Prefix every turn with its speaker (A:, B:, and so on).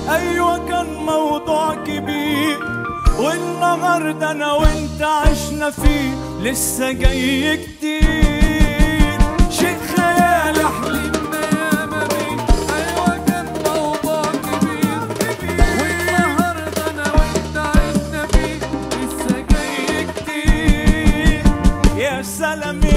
A: ايوه كان موضوع كبير والنهارده انا وانت عشنا فيه لسه جاي كتير شيء خيال
B: حلمنا ياما بيه ايوه كان موضوع كبير والنهارده انا وانت عشنا فيه لسه جاي
A: كتير يا سلام